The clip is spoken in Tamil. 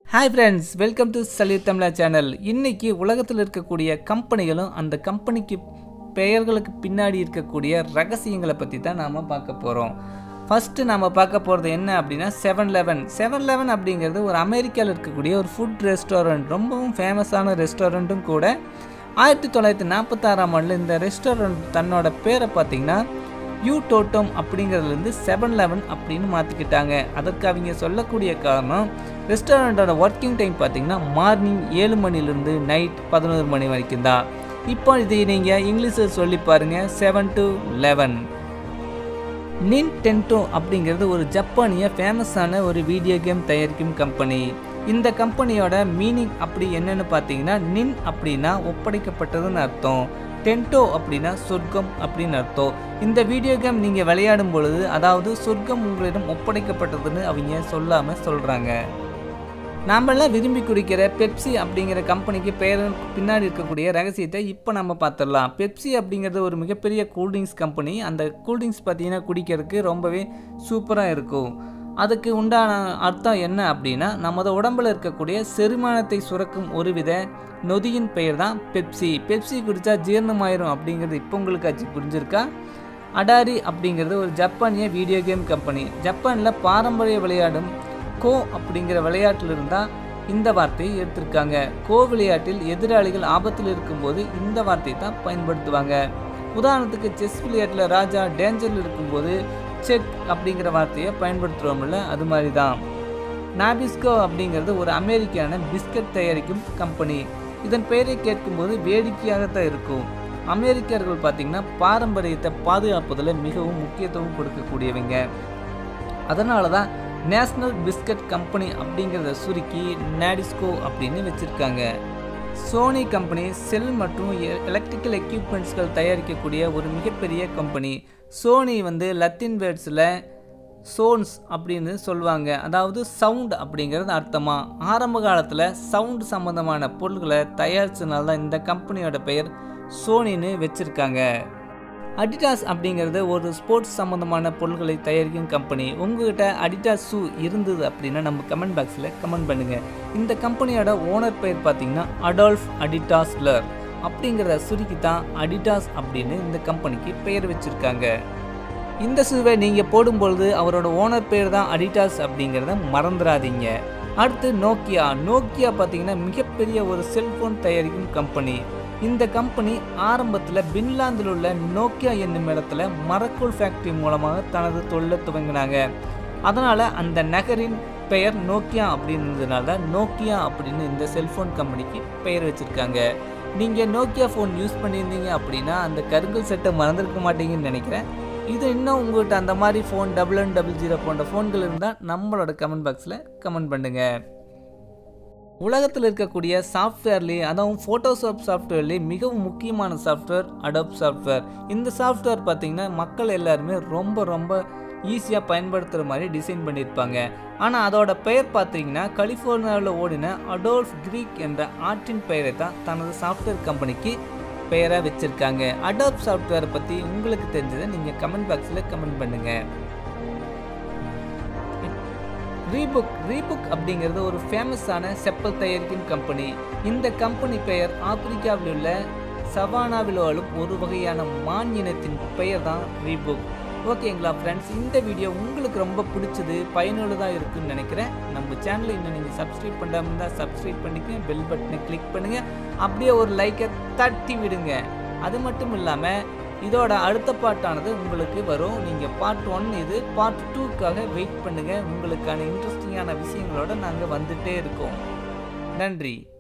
hi friends welcome to Saleer Tamizha channel இன்னைக்கு உலகத்தில் இருக்கக்கூடிய கம்பெனிகளும் அந்த கம்பெனிக்கு பெயர்களுக்கு பின்னாடி இருக்கக்கூடிய ரகசியங்களை பற்றி தான் நாம் பார்க்க போகிறோம் ஃபஸ்ட்டு நாம் பார்க்க போகிறது என்ன அப்படின்னா செவன் லெவன் செவன் லெவன் அப்படிங்கிறது ஒரு அமெரிக்காவில் இருக்கக்கூடிய ஒரு ஃபுட் ரெஸ்டாரண்ட் ரொம்பவும் ஃபேமஸான ரெஸ்டாரண்ட்டும் கூட ஆயிரத்தி தொள்ளாயிரத்தி நாற்பத்தாறாம் ஆண்டில் இந்த ரெஸ்டாரண்ட் தன்னோட பேரை பார்த்தீங்கன்னா யூ டோட்டம் அப்படிங்கிறதுலேருந்து செவன் லெவன் அப்படின்னு மாற்றிக்கிட்டாங்க அதற்கு அவங்க சொல்லக்கூடிய காரணம் ரெஸ்டாரண்ட்டோட ஒர்க்கிங் டைம் பார்த்தீங்கன்னா மார்னிங் ஏழு மணிலேருந்து நைட் பதினோரு மணி வரைக்கும் தான் இப்போ இதை நீங்கள் இங்கிலீஷில் சொல்லி பாருங்கள் செவன் டு லெவன் நின் டென்டோ அப்படிங்கிறது ஒரு ஜப்பானிய ஃபேமஸான ஒரு வீடியோ கேம் தயாரிக்கும் கம்பெனி இந்த கம்பெனியோட மீனிங் அப்படி என்னன்னு பார்த்தீங்கன்னா நின் அப்படின்னா ஒப்படைக்கப்பட்டதுன்னு அர்த்தம் டென்டோ அப்படின்னா சொர்க்கம் அப்படின்னு அர்த்தம் இந்த வீடியோ கேம் நீங்கள் விளையாடும் பொழுது அதாவது சொர்க்கம் உங்களிடம் ஒப்படைக்கப்பட்டதுன்னு அவங்க சொல்லாமல் சொல்கிறாங்க நாமெல்லாம் விரும்பி குடிக்கிற பெப்சி அப்படிங்கிற கம்பெனிக்கு பெயர் பின்னாடி இருக்கக்கூடிய ரகசியத்தை இப்போ நம்ம பார்த்துடலாம் பெப்சி அப்படிங்கிறது ஒரு மிகப்பெரிய கூல்ட்ரிங்க்ஸ் கம்பெனி அந்த கூல்ட்ரிங்க்ஸ் பார்த்தீங்கன்னா குடிக்கிறதுக்கு ரொம்பவே சூப்பராக இருக்கும் அதுக்கு உண்டான அர்த்தம் என்ன அப்படின்னா நமது உடம்பில் இருக்கக்கூடிய செரிமானத்தை சுரக்கும் ஒருவித நொதியின் பெயர் தான் பெப்சி பெப்சி குடித்தா ஜீரணமாயிரும் அப்படிங்கிறது இப்போ உங்களுக்கு ஆச்சு புரிஞ்சிருக்கா அடாரி அப்படிங்கிறது ஒரு ஜப்பானிய வீடியோ கேம் கம்பெனி ஜப்பானில் பாரம்பரிய விளையாடும் கோ அப்படிங்கிற விளையாட்டில் இருந்தால் இந்த வார்த்தையை எடுத்திருக்காங்க கோ விளையாட்டில் எதிராளிகள் ஆபத்தில் இருக்கும்போது இந்த வார்த்தையை தான் பயன்படுத்துவாங்க உதாரணத்துக்கு செஸ் விளையாட்டில் ராஜா டேஞ்சரில் இருக்கும்போது செக் அப்படிங்கிற வார்த்தையை பயன்படுத்துகிறோம்ல அது மாதிரி தான் நாபிஸ்கோ அப்படிங்கிறது ஒரு அமெரிக்கான பிஸ்கட் தயாரிக்கும் கம்பெனி இதன் பெயரை கேட்கும்போது வேடிக்கையாகத்தான் இருக்கும் அமெரிக்கர்கள் பார்த்திங்கன்னா பாரம்பரியத்தை பாதுகாப்பதில் மிகவும் முக்கியத்துவம் கொடுக்கக்கூடியவங்க அதனால தான் நேஷ்னல் பிஸ்கட் கம்பெனி அப்படிங்கிறத சுருக்கி நாடிஸ்கோ அப்படின்னு வச்சுருக்காங்க சோனி கம்பெனி செல் மற்றும் எலக்ட்ரிக்கல் எக்யூப்மெண்ட்ஸ்கள் தயாரிக்கக்கூடிய ஒரு மிகப்பெரிய கம்பெனி சோனி வந்து லத்தின் வேர்ட்ஸில் சோன்ஸ் அப்படின்னு சொல்லுவாங்க அதாவது சவுண்ட் அப்படிங்கிறது அர்த்தமாக ஆரம்ப காலத்தில் சவுண்ட் சம்மந்தமான பொருட்களை தயாரிச்சதுனால தான் இந்த கம்பெனியோட பெயர் சோனின்னு வச்சுருக்காங்க அடிடாஸ் அப்படிங்கிறது ஒரு ஸ்போர்ட்ஸ் சம்மந்தமான பொருட்களை தயாரிக்கும் கம்பெனி உங்ககிட்ட அடிடாஸ் ஷூ இருந்தது அப்படின்னா நம்ம கமெண்ட் பாக்ஸில் கமெண்ட் பண்ணுங்கள் இந்த கம்பெனியோட ஓனர் பெயர் பார்த்தீங்கன்னா அடால்ஃப் அடிடாஸ்லர் அப்படிங்கிறத சுருக்கி தான் அடிடாஸ் அப்படின்னு இந்த கம்பெனிக்கு பெயர் வச்சுருக்காங்க இந்த ஷூவை நீங்கள் போடும்பொழுது அவரோட ஓனர் பேர் தான் அடிடாஸ் அப்படிங்கிறத மறந்துடாதீங்க அடுத்து நோக்கியா நோக்கியா பார்த்தீங்கன்னா மிகப்பெரிய ஒரு செல்ஃபோன் தயாரிக்கும் கம்பெனி இந்த கம்பெனி ஆரம்பத்தில் பின்லாந்தில் உள்ள நோக்கியா என்னும் இடத்துல மரக்கூல் ஃபேக்டரி மூலமாக தனது தொழிலை துவங்கினாங்க அதனால் அந்த நகரின் பெயர் நோக்கியா அப்படின்றதுனால நோக்கியா அப்படின்னு இந்த செல்ஃபோன் கம்பெனிக்கு பெயர் வச்சுருக்காங்க நீங்கள் நோக்கியா ஃபோன் யூஸ் பண்ணியிருந்தீங்க அப்படின்னா அந்த கருங்கல் செட்டை மறந்துருக்க மாட்டீங்கன்னு நினைக்கிறேன் இது இன்னும் உங்கள்கிட்ட அந்த மாதிரி phone double one double zero போன்ற ஃபோன்கள் இருந்தால் நம்மளோட கமெண்ட் பாக்ஸில் கமெண்ட் பண்ணுங்கள் உலகத்தில் இருக்கக்கூடிய சாஃப்ட்வேர்லேயே அதுவும் ஃபோட்டோஷாப் சாஃப்ட்வேர்லேயே மிகவும் முக்கியமான சாஃப்ட்வேர் அடோப் சாஃப்ட்வேர் இந்த சாஃப்ட்வேர் பார்த்திங்கன்னா மக்கள் எல்லாருமே ரொம்ப ரொம்ப ஈஸியாக பயன்படுத்துகிற மாதிரி டிசைன் பண்ணியிருப்பாங்க ஆனால் அதோட பெயர் பார்த்தீங்கன்னா கலிஃபோர்னியாவில் ஓடின அடோல்ஃப் கிரீக் என்ற ஆர்டின் பெயரை தான் தனது சாஃப்ட்வேர் கம்பெனிக்கு பெயராக வச்சுருக்காங்க அடோப் சாஃப்ட்வேரை பற்றி உங்களுக்கு தெரிஞ்சதை நீங்கள் கமெண்ட் பாக்ஸில் கமெண்ட் பண்ணுங்கள் ரீபுக் ரீபுக் அப்படிங்கிறது ஒரு ஃபேமஸான செப்பல் தயாரிக்கும் கம்பெனி இந்த கம்பெனி பெயர் ஆப்பிரிக்காவில் உள்ள சவானாவில் வாழும் ஒரு வகையான மான் இனத்தின் பெயர் தான் ரீபுக் ஓகேங்களா ஃப்ரெண்ட்ஸ் இந்த வீடியோ உங்களுக்கு ரொம்ப பிடிச்சது பயனுள்ளதாக இருக்குன்னு நினைக்கிறேன் நம்ம சேனலை இன்னும் நீங்கள் சப்ஸ்கிரைப் பண்ணாமல் இருந்தால் சப்ஸ்கிரைப் பண்ணிக்கங்க பெல் பட்டனை கிளிக் பண்ணுங்கள் அப்படியே ஒரு லைக்கை தட்டி விடுங்க அது மட்டும் இல்லாமல் இதோட அடுத்த பாட்டானது உங்களுக்கு வரும் நீங்கள் பார்ட் ஒன் இது பார்ட் டூக்காக வெயிட் பண்ணுங்கள் உங்களுக்கான இன்ட்ரெஸ்டிங்கான விஷயங்களோட நாங்கள் வந்துகிட்டே இருக்கோம் நன்றி